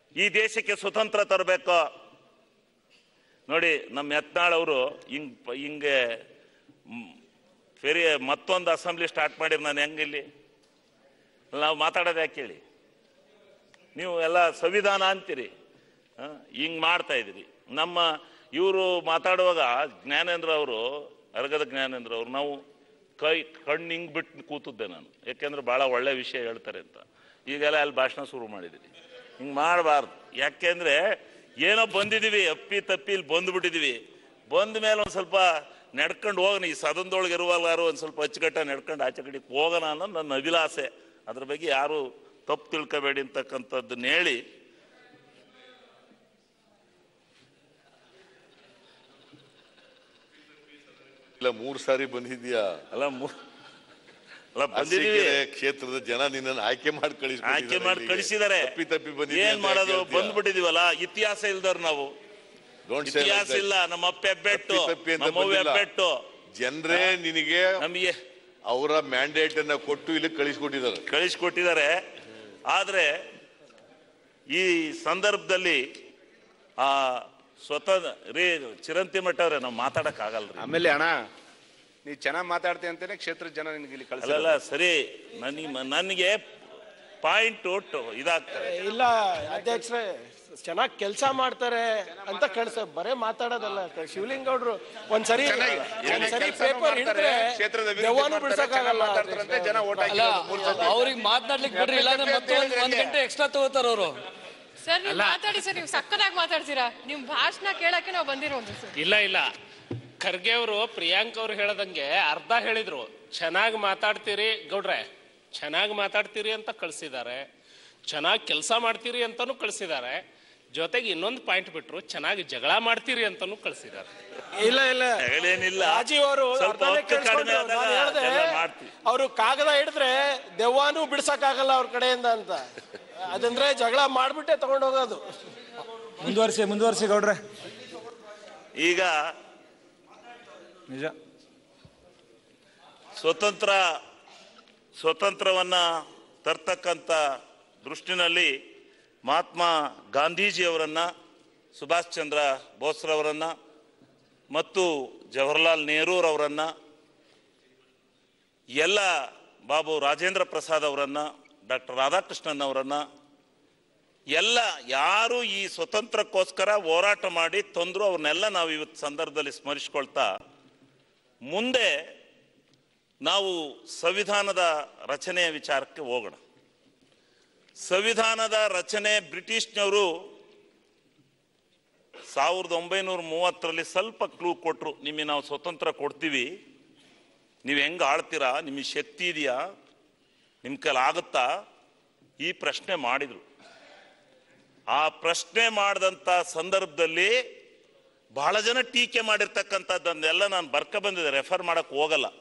ಈ ದೇಶಕ್ಕೆ ಸ್ವತಂತ್ರ ತರಬೇಕು ನೋಡಿ ನಮ್ಮ ಯತ್ನಾಳ್ ಅವರು ಹಿಂಗ್ ಪ- ಹಿಂಗೆ ಮ್, ಫೆರಿ ಮತ್ತೊಂದು ಅಸೆಂಬ್ಲಿ ಸ್ಟಾರ್ಟ್ ಮಾಡಿರ್ ನಾನು ಹೆಂಗಿಲ್ಲಿ ನಾವು ಮಾತಾಡೋದು ಯಾಕೆ ಹೇಳಿ ನೀವು ಎಲ್ಲ ಸಂವಿಧಾನ ಅಂತೀರಿ ಆ, ಹಿಂಗ್ ಮಾಡ್ತಾ ಇದ್ದೀರಿ ನಮ್ಮ ಇವರು ಮಾತಾಡುವಾಗ ಜ್ಞಾನೇಂದ್ರ ಅವರು ಅರಗದ ಜ್ಞಾನೇಂದ್ರ ಅವರು ನಾವು ಕೈ ಕಣ್ಣು ಹಿಂಗ್ ಬಿಟ್ಟು ಕೂತಿದ್ದೆ ನಾನು ಯಾಕೆಂದ್ರೆ ಭಾಳ ಒಳ್ಳೆ ವಿಷಯ ಹೇಳ್ತಾರೆ ಅಂತ ಈಗೆಲ್ಲ ಅಲ್ಲಿ ಭಾಷಣ ಶುರು ಮಾಡಿದ್ದೀರಿ ಹಿಂಗೆ ಮಾಡಬಾರ್ದು ಯಾಕೆಂದ್ರೆ ಏನೋ ಬಂದಿದ್ದೀವಿ ಅಪ್ಪಿ ತಪ್ಪಿ ಇಲ್ಲಿ ಬಂದ್ಬಿಟ್ಟಿದ್ದೀವಿ ಬಂದ ಮೇಲೆ ಒಂದು ಸ್ವಲ್ಪ ನಡ್ಕೊಂಡು ಹೋಗೋಣ ಈ ಸದನದೊಳಗೆ ಇರುವಾಗಾರು ಒಂದು ಸ್ವಲ್ಪ ಅಚ್ಚುಕಟ್ಟ ನಡ್ಕೊಂಡು ಆಚೆ ಕಡೆಗೆ ಹೋಗೋಣ ಅನ್ನೋದು ನನ್ನ ಅಭಿಲಾಷೆ ಅದ್ರ ಬಗ್ಗೆ ಯಾರು ತಪ್ಪು ತಿಳ್ಕೊಬೇಡಿ ಅಂತಕ್ಕಂಥದ್ದನ್ನ ಹೇಳಿ ಇಲ್ಲ ಮೂರ್ ಸಾರಿ ಬಂದಿದ್ಯಾ ಅಲ್ಲ ಮು- ಅಲ್ಲ ಬಂದಿದ್ದೀವಿ ಅರಸೀಕೆರೆ ಕ್ಷೇತ್ರದ ಜನ ನಿನ್ನನ್ನು ಆಯ್ಕೆ ಮಾಡಿ ಕಳಿಸಿ ಆಯ್ಕೆ ಮಾಡಿ ಕಳಿಸಿದ್ದಾರೆ ತಪ್ಪಿ ತಪ್ಪಿ ಬಂದಿದ್ಯಾ ಏನ್ ಅಂತ ಮಾಡೋದು ಯಾಕೆ ಹೇಳ್ತೀಯ? ಬಂದ್ಬಿಟ್ಟಿದೀವಲ್ಲ ಇತಿಹಾಸ ಇಲ್ದವ್ರು ನಾವು Don't say like ಇತಿಹಾಸ that. ಇಲ್ಲ ನಮ್ಮ ಅಪ್ಪ ಹೆಬ್ಬೆಟ್ಟು ತಪ್ಪಿ ತಪ್ಪಿ ಅಂತ ನಮ್ಮ ಅವ್ವ ಬಂದಿಲ್ಲ. ಹೆಬ್ಬೆಟ್ಟು ಜನರೇ ನಿನಗೆ ನಮಗೆ ಅವರ ಮ್ಯಾಂಡೇಟ್ ಅನ್ನ ಕೊಟ್ಟು ಇಲ್ಲಿ ಕಳಿಸ್ಕೊಟ್ಟಿದ್ದಾರೆ ಕಳಿಸ್ಕೊಟ್ಟಿದ್ದಾರೆ ಆದ್ರೆ ಈ ಸಂದರ್ಭದಲ್ಲಿ ಆ ಸ್ವತಃ ರೀ ಚಿರಂತಿ ಮಠ ಅವ್ರೆ ನಾವು ಮಾತಾಡಕ್ ಆಗಲ್ರಿ ಆಮೇಲೆ ಅಣ್ಣ ನೀ ಚೆನ್ನಾಗಿ ಮಾತಾಡ್ತಿ ಅಂತಾನೆ ಕ್ಷೇತ್ರದ ಜನ ನಿನ್ಗೆ ಇಲ್ಲಿ ಕಳ್ಸ ಅಲ್ಲಲ್ಲ ಸರಿ ನನಗೆ ನನಗೆ ಪಾಯಿಂಟ್ ಒಟ್ಟು ಇದಾಗ್ತದೆ ಇಲ್ಲ ಅಧ್ಯಕ್ಷರೇ ಚೆನ್ನಾಗಿ ಕೆಲಸ ಮಾಡ್ತಾರೆ ಅಂತ ಕಳ್ಸ ಬರೇ ಮಾತಾಡೋದಲ್ಲ ಶಿವಲಿಂಗೌಡ್ರು ಒಂದ್ಸರಿ ಒಂದ್ಸರಿ ಪೇಪರ್ ಹಿಡಿದ್ರೆ ಕ್ಷೇತ್ರದ ವಿರುದ್ಧ ದೆವ್ವನೂ ಮಾಡ್ತಾರೆ, ಬಿಡ್ಸಕ್ಕಾಗಲ್ಲ ಚೆನ್ನಾಗ್ ಮಾತಾಡ್ತಾರಂತೆ, ಜನ ಓಟ್ ಅಲ್ಲ ಹಾಕಿರೋದು ಮೂರ್ ಸತಿ. ಅವ್ರಿಗೆ ಮಾತನಾಡ್ಲಿಕ್ಕೆ ಬಿಡ್ರಿ ಇಲ್ಲಾಂದ್ರೆ ಮತ್ತೆ ಒಂದ್ ಒಂದ್ ಗಂಟೆ ಎಕ್ಸ್ಟ್ರಾ ತಗೋತಾರ ಅವರು ಸರ್ ನೀವು ಮಾತಾಡಿ ಸರ್ ನೀವು ಸಕ್ಕತ್ತಾಗಿ ಮಾತಾಡ್ತೀರಾ ನಿಮ್ ಭಾಷಣ ಕೇಳಕ್ಕೆ ನಾವು ಬಂದಿರೋದು ಸರ್ ಇಲ್ಲ ಇಲ್ಲ ಖರ್ಗೆ ಅವರು ಪ್ರಿಯಾಂಕ್ ಅವ್ರು ಹೇಳದಂಗೆ ಅರ್ಧ ಹೇಳಿದ್ರು ಚೆನ್ನಾಗಿ ಮಾತಾಡ್ತೀರಿ ಗೌಡ್ರೆ ಚೆನ್ನಾಗಿ ಮಾತಾಡ್ತೀರಿ ಅಂತ ಕಳಿಸಿದ್ದಾರೆ ಚೆನ್ನಾಗಿ ಕೆಲಸ ಮಾಡ್ತೀರಿ ಅಂತಾನು ಕಳಿಸಿದ್ದಾರೆ ಜೊತೆಗೆ ಇನ್ನೊಂದು ಪಾಯಿಂಟ್ ಬಿಟ್ರು ಚೆನ್ನಾಗಿ ಜಗಳ ಮಾಡ್ತೀರಿ ಅಂತಾನು ಕಳಿಸಿದ್ದಾರೆ ಇಲ್ಲ ಇಲ್ಲ ಜಗಳೇನಿಲ್ಲ. ರಾಜೀವ್ ಅವರು ಸ್ವಲ್ಪ ಅರ್ಥನೇ ಹೊತ್ತು ಕಡಿಮೆ ಕೇಳಿಸ್ಕೊಂಡ್ರು. ಆದಾಗ ನಾನು ಹೇಳ್ದೆ ಎಲ್ಲ ಮಾಡ್ತೀವಿ. ಅವರು ಕಾಗದ ಹಿಡಿದ್ರೆ ದೆವ್ವಾನು ಬಿಡ್ಸಕ್ಕಾಗಲ್ಲ ಅವ್ರ ಕಡೆಯಿಂದ ಅಂತ ಅದಂದ್ರೆ ಜಗಳ ಮಾಡ್ಬಿಟ್ಟೆ ತಗೊಂಡ್ ಹೋಗೋದು ಮುಂದುವರಿಸಿ ಮುಂದುವರಿಸಿ ಗೌಡ್ರೆ ಈಗ ನಿಜ ಸ್ವತಂತ್ರ ಸ್ವತಂತ್ರವನ್ನ ತರ್ತಕ್ಕಂಥ ದೃಷ್ಟಿನಲ್ಲಿ ಮಹಾತ್ಮ ಗಾಂಧೀಜಿಯವರನ್ನ ಸುಭಾಷ್ ಚಂದ್ರ ಬೋಸ್ರವರನ್ನ ಮತ್ತು ಜವಾಹರ್ಲಾಲ್ ನೆಹರೂರವರನ್ನ ಎಲ್ಲ ಬಾಬು ರಾಜೇಂದ್ರ ಪ್ರಸಾದ್ ಅವರನ್ನ ಡಾಕ್ಟರ್ ರಾಧಾಕೃಷ್ಣನ್ ಅವರನ್ನ ಎಲ್ಲ ಯಾರು ಈ ಸ್ವತಂತ್ರಕ್ಕೋಸ್ಕರ ಹೋರಾಟ ಮಾಡಿ ತಂದ್ರು ಅವ್ರನ್ನೆಲ್ಲ ನಾವು ಇವತ್ತು ಸಂದರ್ಭದಲ್ಲಿ ಸ್ಮರಿಸ್ಕೊಳ್ತಾ ಮುಂದೆ ನಾವು ಸಂವಿಧಾನದ ರಚನೆಯ ವಿಚಾರಕ್ಕೆ ಹೋಗೋಣ ಸಂವಿಧಾನದ ರಚನೆ ಬ್ರಿಟಿಷ್ನವರು ಸಾವಿರದ ಒಂಬೈನೂರ ಮೂವತ್ತರಲ್ಲಿ ಸ್ವಲ್ಪ ಕ್ಲೂ ಕೊಟ್ಟರು ನಿಮಗೆ ನಾವು ಸ್ವತಂತ್ರ ಕೊಡ್ತೀವಿ ನೀವು ಹೆಂಗೆ ಆಳ್ತೀರಾ ನಿಮಗೆ ಶಕ್ತಿ ಇದೆಯಾ ನಿಮ್ಮ ಕೈಲಿ ಆಗುತ್ತಾ ಈ ಪ್ರಶ್ನೆ ಮಾಡಿದರು ಆ ಪ್ರಶ್ನೆ ಮಾಡಿದಂಥ ಸಂದರ್ಭದಲ್ಲಿ ಬಹಳ ಜನ ಟೀಕೆ ಮಾಡಿರ್ತಕ್ಕಂಥದ್ದನ್ನೆಲ್ಲ ನಾನು ಬರ್ಕ ಬಂದಿದೆ ರೆಫರ್ ಮಾಡಕ್ಕೆ ಹೋಗಲ್ಲ